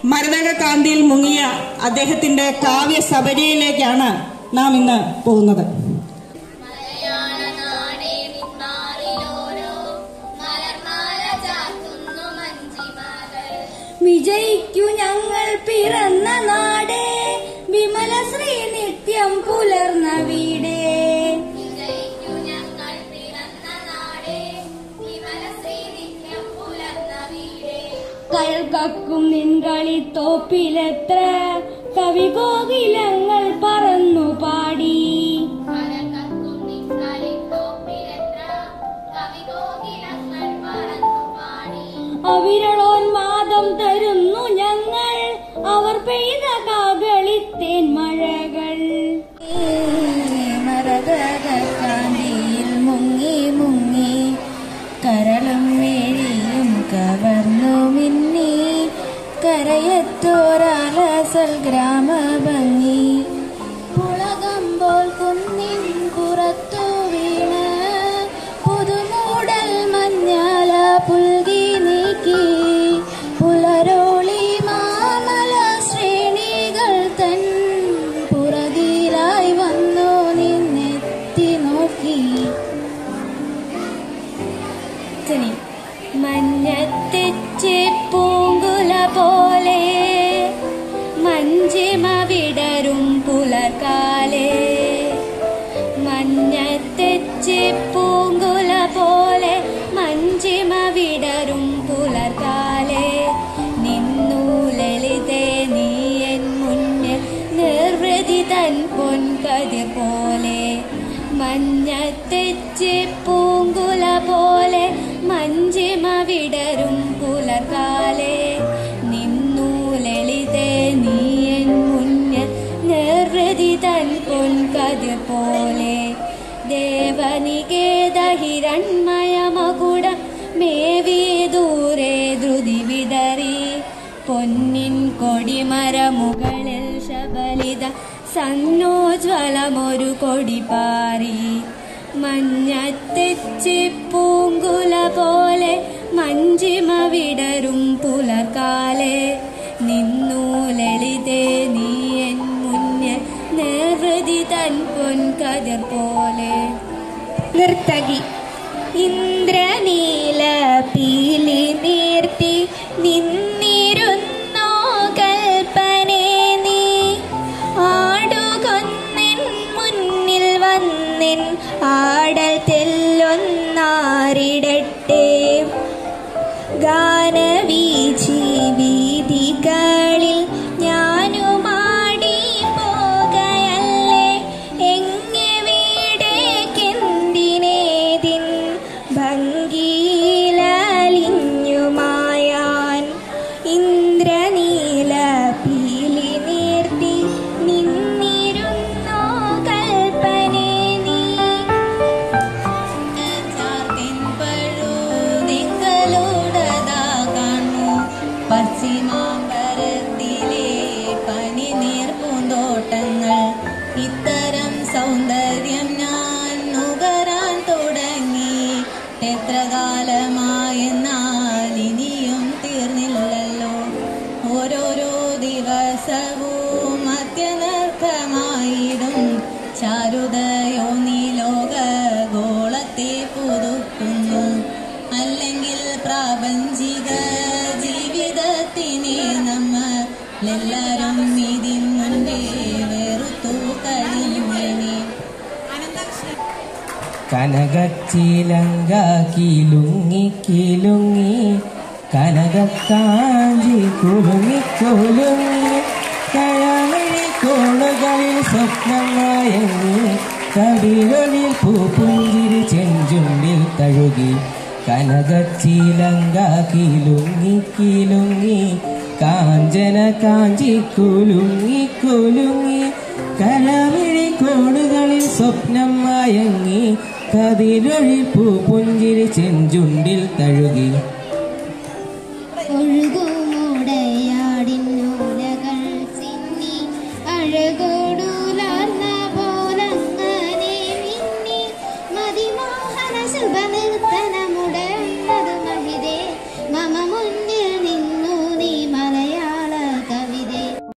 മരതക കാന്തിയിൽ മുങ്ങിയ അദ്ദേഹത്തിന്റെ കാവ്യ സബരിയിലേക്കാണ് നാം ഇന്ന് പോകുന്നത് മലയാള നാടേ നിന്മാറിലോരോ മലർമാല ചാർത്തുന്നു മഞ്ചിമാകൾ വിജയിക്കു ഞങ്ങൾ പിറന്ന നാടേ വിമല ശ്രീ നിത്യം പുലർന്ന വീടേ വിജയിക്കു ഞങ്ങൾ പിറന്ന നാടേ വിമല ശ്രീ നിത്യം പുലർന്ന വീടേ കൽക്കക്കും നിൻകളി തോപ്പിലെത്ര കവികോകിലങ്ങൾ പറന്നു പാടി കരകക്കും നിൻകളിത്തോപ്പിലെത്ര കവികോകിലങ്ങൾ പറന്നു പാടി അവിരളോന്മാദം തരുന്നു ഞങ്ങൾ അവർ പെയ്ത കാകളിത്തേൻ മഴകൾ മരതകാന്തിയിൽ മുങ്ങി മുങ്ങി കരളും മേരിയും കവർന്നു മിന്നി കരയത്തോരാലസൽ ഗ്രാമ ഭംഗി പുളകമ്പോൾ കുന്നിൻ പുറത്തു വീണ് പുതുമൂടൽ മഞ്ഞാല പുൽകി നീക്കി പുലരോളി മാമല ശ്രേണികൾ തൻ പുറകിലായി വന്നു നിന്നെത്തി നോക്കി മഞ്ഞത്തെച്ച് പൂങ്കുല പോലെ മഞ്ചിമ വിടരും പുലർക്കാലേ മഞ്ഞത്തെച്ച് പൂങ്കുല പോലെ മഞ്ചിമ വിടരും പുലർക്കാലേ നിന്നു ലളിതേ നീ എൻ മുന്നിൽ നിർവൃതി തൻ പൊൻകതിർ പോലെ മഞ്ഞത്തെച്ച് പൂങ്കുല പോലെ മഞ്ചിമ വിടരും പുലർക്കാലേ നിന്നു ലളിതേ നീ എൻ മുന്നിൽ നിർവൃതി തൻ പൊൻകതിർ പോലെ ദേവനികേത ഹിരൺമയമകുട മേവി ദൂരെ ധൃതി വിടറി പൊന്നിൻ കൊടിമരമുകളിൽ ശബലിത സന്നോജ്വലമൊരു കൊടി പാറി മഞ്ഞത്തെച്ചി പൂങ്കുല പോലെ മഞ്ചിമ വിടരും പുലർക്കാലെ നിന്നു ലളിതേ നീ എൻ മുന്നിൽ നിർവൃതി തൻ പൊൻകതിർ പോലെ നിർത്തകി ഇന്ദ്രനീല പീലി നീർത്തി നിന്നിരുന്നോ കൽപ്പനേ നീ ആടുകൊന്നിൻ മുന്നിൽ വന്നിൻ ആടൽ തെല്ലൊന്നാറിടട്ടെ ഗാനവീചി വീതികളിൽ ഞാനുമാടി പോകയല്ലേ എങ്ങെ വീടേക്കെന്തിനേതിൻ ഭംഗിയിലലിഞ്ഞുമായാൻ ഇന്ദ്രനീല പീലി നീർത്തി നിന്നിരുന്നോ കൽപ്പനേ നീ പശ്ചിമാമ്പരത്തിലെ പനി നീർപ്പൂന്തോട്ടങ്ങൾ ഇത്തരം സൗന്ദര്യം ഞാൻ നുകരാൻ തുടങ്ങി എത്ര കാലമായെന്നാൽ ഇനിയും തീർന്നില്ലല്ലോ ഓരോരോ ദിവസവും അത്യനർത്ഥമായിടും ചാരുതയോ നീ ലോക ഗോളത്തെ പുതുക്കുന്നു അല്ലെങ്കിൽ പ്രാപഞ്ചിക ജീവിതത്തിനെ നമ്മൾ എല്ലാരും ഇതിൻ മുൻപേ വെറുത്തു കഴിഞ്ഞേനെ കനകച്ചിലങ്ക കിലുങ്ങി കിലുങ്ങി കനകക്കാഞ്ചി കുലുങ്ങി കുലുങ്ങി കഴമിഴി കോണുകളിൽ സ്വപ്നമായങ്ങി കവികളിൽ പൂപ്പുഞ്ചിരി ചെഞ്ചുണ്ടിൽ തഴുകി കനകച്ചിലങ്ക കിലുങ്ങി കിലുങ്ങി കാഞ്ചന കാഞ്ചി കുലുങ്ങി കുലുങ്ങി കലമിഴി കോണുകളിൽ സ്വപ്നം മയങ്ങി കതിരൊഴി പൂപ്പുഞ്ചിരി ചെഞ്ചുണ്ടിൽ തഴുകി ഒഴുകു